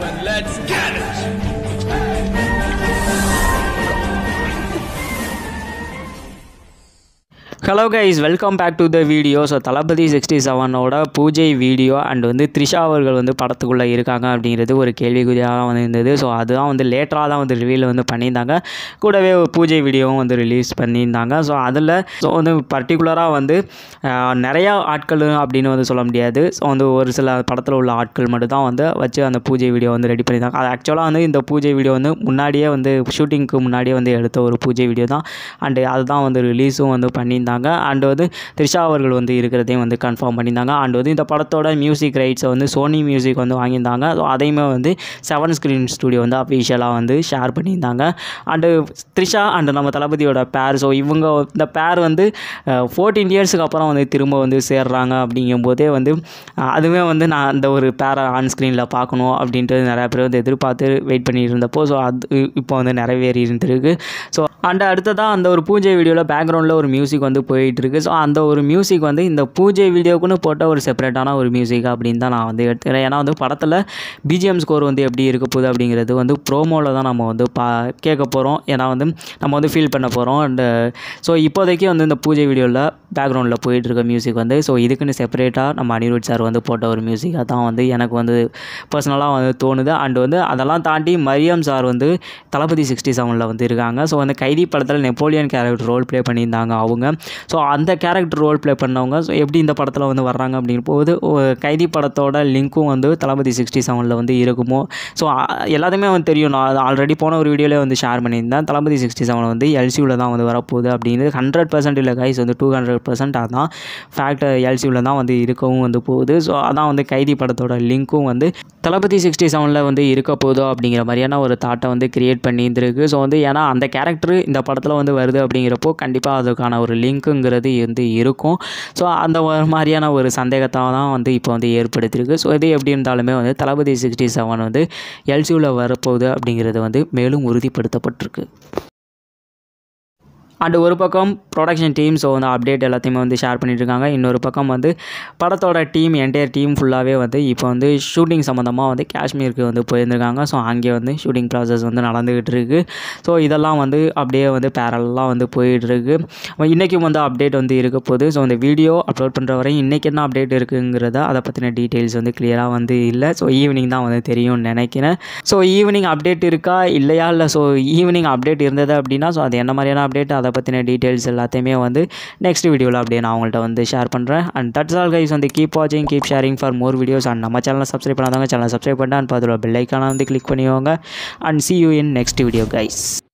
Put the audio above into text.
then let's get it! Hello guys welcome back to the video so Thalapathy sixty செவனோட பூஜை video and வந்து த்ரிஷா அவர்கள் வந்து படத்துக்குள்ளே இருக்காங்க அப்படிங்கிறது ஒரு கேள்விக்குறியாக வந்து இருந்தது ஸோ அதுதான் வந்து லேட்டராக தான் வந்து ரிவீல் வந்து பண்ணியிருந்தாங்க கூடவே ஒரு பூஜை வீடியோவும் வந்து ரிலீஸ் பண்ணியிருந்தாங்க ஸோ அதில் ஸோ வந்து பர்டிகுலராக வந்து ஆஹ், நிறையா ஆட்கள் அப்படின்னு வந்து சொல்ல முடியாது ஸோ வந்து ஒரு சில படத்தில் உள்ள ஆட்கள் மட்டும் தான் வந்து வச்சு அந்த பூஜை வீடியோ வந்து ரெடி பண்ணியிருந்தாங்க அது ஆக்சுவலாக வந்து இந்த பூஜை வீடியோ வந்து முன்னாடியே வந்து ஷூட்டிங்க்கு முன்னாடியே வந்து எடுத்த ஒரு பூஜை வீடியோ தான் அண்டு அதுதான் வந்து ரிலீஸும் வந்து பண்ணியிருந்தாங்க அண்டு வந்து த்ரிஷா அவர்கள் வந்து இருக்கிறதையும் வந்து கன்ஃபார்ம் பண்ணியிருந்தாங்க அண்ட் வந்து இந்த படத்தோட மியூசிக் ரைட்ஸை வந்து சோனி மியூசிக் வந்து வாங்கியிருந்தாங்க ஸோ அதையுமே வந்து செவன் ஸ்க்ரீன் ஸ்டுடியோ வந்து அஃபிஷியலாக வந்து ஷேர் பண்ணியிருந்தாங்க அண்டு த்ரிஷா அண்டு நம்ம தளபதியோட பேர் ஸோ இவங்க இந்த பேர் வந்து ஃபோர்டீன் இயர்ஸுக்கு அப்புறம் வந்து திரும்ப வந்து சேர்றாங்க அப்படிங்கும்போதே வந்து அஹ், அதுவே வந்து நான் அந்த ஒரு பேரை ஆன் ஸ்க்ரீனில் பார்க்கணும் அப்படின்ட்டு நிறையா பேர் வந்து எதிர்பார்த்து வெயிட் பண்ணிட்டு இருந்தப்போ ஸோ அது இப்போ வந்து நிறைவேறி இருந்திருக்கு ஸோ அண்ட் அடுத்ததாக அந்த ஒரு பூஜை வீடியோவில் பேக்ரவுண்டில் ஒரு மியூசிக் வந்து போயிட்டு இருக்கு ஸோ அந்த ஒரு மியூசிக் வந்து இந்த பூஜை வீடியோக்குன்னு போட்ட ஒரு செப்பரேட்டான ஒரு மியூசிக் அப்படின்னு தான் நான் வந்து எடுத்துக்கிறேன் ஏன்னா வந்து படத்தில் பிஜிஎம் ஸ்கோர் வந்து எப்படி இருக்க போகுது அப்படிங்கிறது வந்து ப்ரோமோவில் தான் நம்ம வந்து பா கேட்க போகிறோம் ஏன்னா வந்து நம்ம வந்து ஃபீல் பண்ண போகிறோம் அண்டு ஸோ இப்போதைக்கு வந்து இந்த பூஜை வீடியோவில் பேக்ரவுண்டில் போயிட்டு இருக்க மியூசிக் வந்து ஸோ இதுக்குன்னு செப்பரேட்டாக நம்ம அனிருத் சார் வந்து போட்ட ஒரு மியூசிக்காக தான் வந்து எனக்கு வந்து பர்சனலாக வந்து தோணுது அண்டு வந்து அதெல்லாம் தாண்டி மரியம் சார் வந்து தளபதி சிக்ஸ்டி செவனில் வந்து இருக்காங்க ஸோ அந்த கைதி படத்தில் நெப்போலியன் கேரக்டர் ரோல் ப்ளே பண்ணியிருந்தாங்க அவங்க ஸோ அந்த கேரக்டர் ரோல் ப்ளே பண்ணவங்க ஸோ எப்படி இந்த படத்தில் வந்து வர்றாங்க அப்படிங்கிற போது ஒ- கைதி படத்தோட லிங்க்கும் வந்து தளபதி சிக்ஸ்டி செவனில் வந்து இருக்குமோ ஸோ எல்லாத்தையுமே வந்து தெரியும் நான் ஆல்ரெடி போன ஒரு வீடியோவில் வந்து ஷேர் பண்ணியிருந்தேன் தளபதி சிக்ஸ்டி செவன் வந்து எல்சியூவில் தான் வந்து வரப்போகுது அப்படின்னு ஹண்ட்ரட் பர்சன்ட் இல்லை கைஸ் வந்து டூ ஹண்ட்ரட் பர்சன்ட் அதான் ஃபேக்ட் எல்சியூவில் தான் வந்து இருக்கவும் வந்து போகுது ஸோ அதான் வந்து கைதி படத்தோட லிங்க்கும் வந்து தளபதி சிக்ஸ்டி செவனில் வந்து இருக்க போதோ அப்படிங்கிற மாதிரியான ஒரு தாட்டை வந்து கிரியேட் பண்ணியிருந்திருக்கு ஸோ வந்து ஏன்னா அந்த கேரக்டர் இந்த படத்தில் வந்து வருது அப்படிங்கிறப்போ கண்டிப்பாக அதுக்கான ஒரு லிங்க்குங்கிறது வந்து இருக்கும் ஸோ அந்த ஒரு மாதிரியான ஒரு சந்தேகத்தை தான் வந்து இப்போ வந்து ஏற்படுத்தியிருக்கு ஸோ இது எப்படி இருந்தாலுமே வந்து தளபதி சிக்ஸ்டி செவன் வந்து எல்சியூவில் வரப்போகுது அப்படிங்கிறது வந்து மேலும் உறுதிப்படுத்தப்பட்டிருக்கு அண்டு ஒரு பக்கம் ப்ரொடக்ஷன் டீம் ஸோ வந்து அப்டேட் எல்லாத்தையுமே வந்து ஷேர் பண்ணிட்டு இருக்காங்க இன்னொரு பக்கம் வந்து படத்தோட டீம் என்டையர் டீம் ஃபுல்லாகவே வந்து இப்போ வந்து ஷூட்டிங் சம்மந்தமாக வந்து காஷ்மீருக்கு வந்து போயிருந்திருக்காங்க ஸோ அங்கே வந்து ஷூட்டிங் ப்ராசஸ் வந்து நடந்துக்கிட்டு இருக்கு ஸோ இதெல்லாம் வந்து அப்படியே வந்து பேரலாக வந்து போயிட்டு இருக்கு இன்றைக்கும் வந்து அப்டேட் வந்து இருக்க போகுது ஸோ இந்த வீடியோ அப்லோட் பண்ணுற வரையும் இன்றைக்கி என்ன அப்டேட் இருக்குங்கிறத அதை பற்றின டீட்டெயில்ஸ் வந்து கிளியராக வந்து இல்லை ஸோ ஈவினிங் தான் வந்து தெரியும்னு நினைக்கிறேன் ஸோ ஈவினிங் அப்டேட் இருக்கா இல்லையா இல்லை ஸோ ஈவினிங் அப்டேட் இருந்தது அப்படின்னா ஸோ அது என்ன மாதிரியான அப்டேட் அதை பற்றின டீட்டெயில்ஸ் எல்லாத்தையுமே வந்து நெக்ஸ்ட் வீடியோவில் அப்படியே நான் உங்கள்கிட்ட வந்து ஷேர் பண்ணுறேன் அண்ட் தட்ஸ் ஆல் கைஸ் வந்து கீப் வாட்சிங் keep sharing for more videos and நம்ம சேனலை சப்ஸ்கிரைப் பண்ணாதவங்க சேனல் சப்ஸ்கிரைப் பண்ணிட்டு அண்ட் பார்த்துருவா பெல் ஐக்கான வந்து கிளிக் பண்ணிக்கோங்க and see you in next video guys